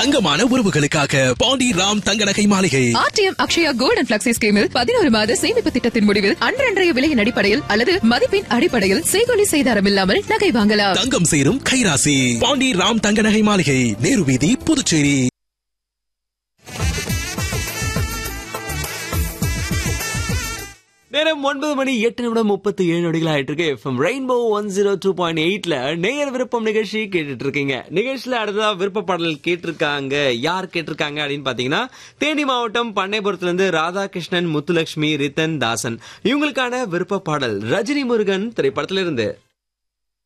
தங்கமான உறவுகளுக்காக பாண்டி ராம் தங்க நகை மாளிகை RTM Akshaya gold and flexi ஸ்கீமில் பதினோரு மாத சேமிப்பு திட்டத்தின் முடிவில் அன்றன்றைய விலையின் அடிப்படையில் அல்லது மதிப்பின் அடிப்படையில் செய்கொலி செய்தாரம் இல்லாமல் நகை வாங்கலாம் தங்கம் சேரும் கைராசி பாண்டி ராம் தங்க நகை மாளிகை நேரு வீதி புதுச்சேரி நேரம் ஒன்பது மணி எட்டு நிமிடம் முப்பத்தி ஏழு நொடிகள் ஆயிட்டு இருக்கு FM rainbow one zero two point எயிட்ல நேயர் விருப்பம் நிகழ்ச்சி கேட்டுட்டு இருக்கீங்க நிகழ்ச்சியில அடுத்ததா விருப்ப பாடல் கேட்டிருக்காங்க யார் கேட்டிருக்காங்க அப்படின்னு பாத்தீங்கன்னா தேனி மாவட்டம் பண்ணைபுரத்துல இருந்து ராதாகிருஷ்ணன் முத்துலட்சுமி ரித்தன் தாசன் இவங்களுக்கான விருப்ப பாடல் ரஜினி முருகன் திரைப்படத்துல இருந்து